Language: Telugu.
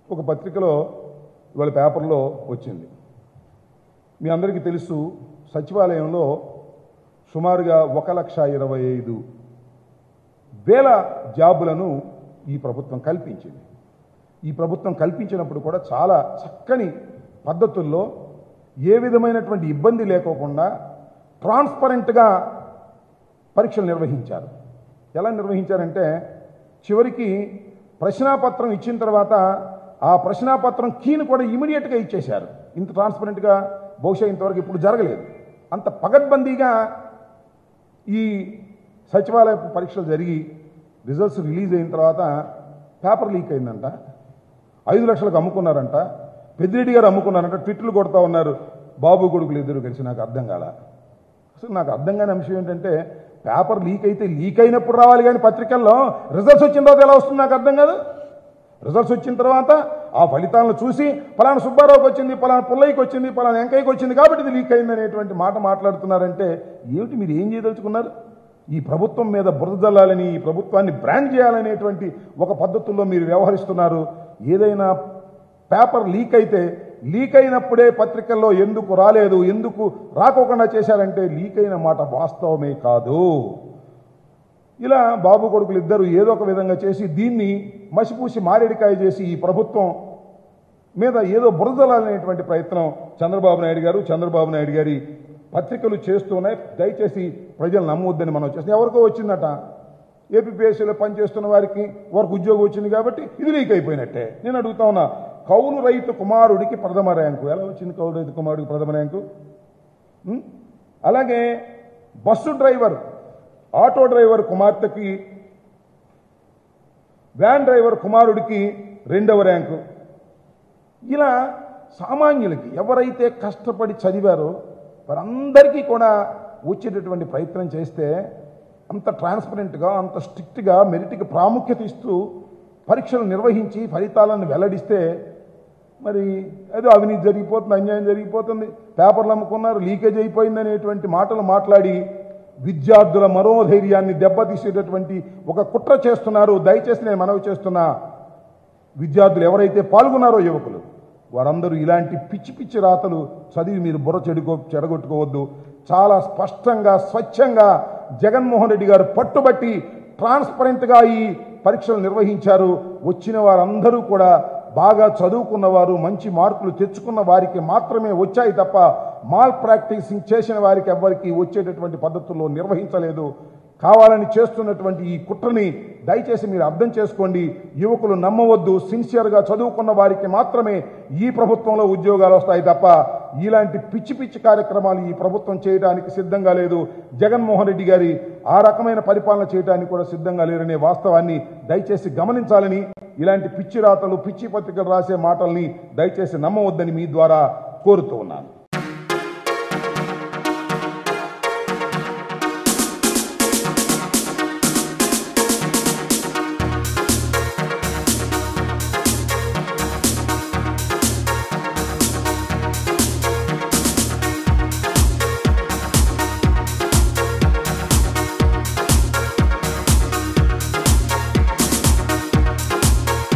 ఒక పత్రికలో ఇవాళ పేపర్లో వచ్చింది మీ అందరికీ తెలుసు సచివాలయంలో సుమారుగా ఒక లక్ష ఇరవై ఐదు వేల జాబులను ఈ ప్రభుత్వం కల్పించింది ఈ ప్రభుత్వం కల్పించినప్పుడు కూడా చాలా చక్కని పద్ధతుల్లో ఏ విధమైనటువంటి ఇబ్బంది లేకోకుండా ట్రాన్స్పరెంట్గా పరీక్షలు నిర్వహించారు ఎలా నిర్వహించారంటే చివరికి ప్రశ్నాపత్రం ఇచ్చిన తర్వాత ఆ ప్రశ్నాపత్రం కీని కూడా ఇమీడియట్గా ఇచ్చేశారు ఇంత ట్రాన్స్పరెంట్గా బహుశా ఇంతవరకు ఇప్పుడు జరగలేదు అంత పగడ్బందీగా ఈ సచివాలయపు పరీక్షలు జరిగి రిజల్ట్స్ రిలీజ్ అయిన తర్వాత పేపర్ లీక్ అయిందంట ఐదు లక్షలకు అమ్ముకున్నారంట పెద్దిరెడ్డి గారు అమ్ముకున్నారంట ట్విట్లు కొడతా ఉన్నారు బాబు కొడుకులు ఇద్దరు కలిసి నాకు అర్థం కాల అసలు నాకు అర్థం కాని అంశం ఏంటంటే పేపర్ లీక్ అయితే లీక్ అయినప్పుడు రావాలి కానీ పత్రికల్లో రిజల్ట్స్ వచ్చిన తర్వాత ఎలా వస్తుంది నాకు అర్థం కాదు రిజల్ట్స్ వచ్చిన తర్వాత ఆ ఫలితాలను చూసి పలానా సుబ్బారావుకి వచ్చింది పలానా పుల్లయ్యకి వచ్చింది పలానా వెంకయ్యకి వచ్చింది కాబట్టి ఇది లీక్ అయింది అనేటువంటి మాట మాట్లాడుతున్నారంటే ఏమిటి మీరు ఏం చేయదలుచుకున్నారు ఈ ప్రభుత్వం మీద బురద జల్లాలని ఈ ప్రభుత్వాన్ని బ్రాండ్ చేయాలనేటువంటి ఒక పద్ధతుల్లో మీరు వ్యవహరిస్తున్నారు ఏదైనా పేపర్ లీక్ అయితే లీక్ అయినప్పుడే పత్రికల్లో ఎందుకు రాలేదు ఎందుకు రాకోకుండా చేశారంటే లీక్ అయిన మాట వాస్తవమే కాదు ఇలా బాబు కొడుకులు ఇద్దరు ఏదో ఒక విధంగా చేసి దీన్ని మసిపూసి మారేడికాయ చేసి ఈ ప్రభుత్వం మీద ఏదో బురదలాలనేటువంటి ప్రయత్నం చంద్రబాబు నాయుడు గారు చంద్రబాబు నాయుడు గారి పత్రికలు చేస్తున్నాయి దయచేసి ప్రజలు నమ్మొద్దని మనం చేస్తాం ఎవరికో వచ్చిందట ఏపీపీఎస్సీలో పనిచేస్తున్న వారికి వారికి ఉద్యోగం వచ్చింది కాబట్టి ఇది లీక్ అయిపోయినట్టే నేను అడుగుతా ఉన్నా కౌలు రైతు కుమారుడికి ప్రథమ ర్యాంకు ఎలా వచ్చింది కౌలు రైతు కుమారుడికి ప్రథమ ర్యాంకు ఉం? అలాగే బస్సు డ్రైవర్ ఆటో డ్రైవర్ కుమార్తెకి వ్యాన్ డ్రైవర్ కుమారుడికి రెండవ ర్యాంకు ఇలా సామాన్యులకి ఎవరైతే కష్టపడి చదివారో వారందరికీ కూడా వచ్చేటటువంటి ప్రయత్నం చేస్తే అంత ట్రాన్స్పరెంట్గా అంత స్ట్రిక్ట్గా మెరిట్కి ప్రాముఖ్యత ఇస్తూ పరీక్షలు నిర్వహించి ఫలితాలను వెల్లడిస్తే మరి ఏదో అవినీతి జరిగిపోతుంది అన్యాయం జరిగిపోతుంది పేపర్లు అమ్ముకున్నారు లీకేజ్ అయిపోయింది అనేటువంటి మాటలు మాట్లాడి విద్యార్థుల మనోధైర్యాన్ని దెబ్బతీసేటటువంటి ఒక కుట్ర చేస్తున్నారు దయచేసి నేను మనవి చేస్తున్నా విద్యార్థులు ఎవరైతే పాల్గొన్నారో యువకులు వారందరూ ఇలాంటి పిచ్చి పిచ్చి రాతలు చదివి మీరు బుర్ర చెడుకో చెడగొట్టుకోవద్దు చాలా స్పష్టంగా స్వచ్ఛంగా జగన్మోహన్ రెడ్డి గారు పట్టుబట్టి ట్రాన్స్పరెంట్గా ఈ పరీక్షలు నిర్వహించారు వచ్చిన వారందరూ కూడా బాగా చదువుకున్న వారు మంచి మార్కులు తెచ్చుకున్న వారికి మాత్రమే వచ్చాయి తప్ప మాల్ ప్రాక్టీసింగ్ చేసిన వారికి ఎవ్వరికి వచ్చేటటువంటి పద్ధతుల్లో నిర్వహించలేదు కావాలని చేస్తున్నటువంటి ఈ కుట్రని దయచేసి మీరు అర్థం చేసుకోండి యువకులు నమ్మవద్దు సిన్సియర్గా చదువుకున్న వారికి మాత్రమే ఈ ప్రభుత్వంలో ఉద్యోగాలు వస్తాయి తప్ప ఇలాంటి పిచ్చి పిచ్చి కార్యక్రమాలు ఈ ప్రభుత్వం చేయడానికి సిద్ధంగా లేదు జగన్మోహన్ రెడ్డి గారి ఆ రకమైన పరిపాలన చేయడానికి కూడా సిద్ధంగా లేరనే వాస్తవాన్ని దయచేసి గమనించాలని ఇలాంటి పిచ్చి రాతలు పిచ్చి పత్రికలు రాసే మాటల్ని దయచేసి నమ్మవద్దని మీ ద్వారా కోరుతూ ఉన్నాను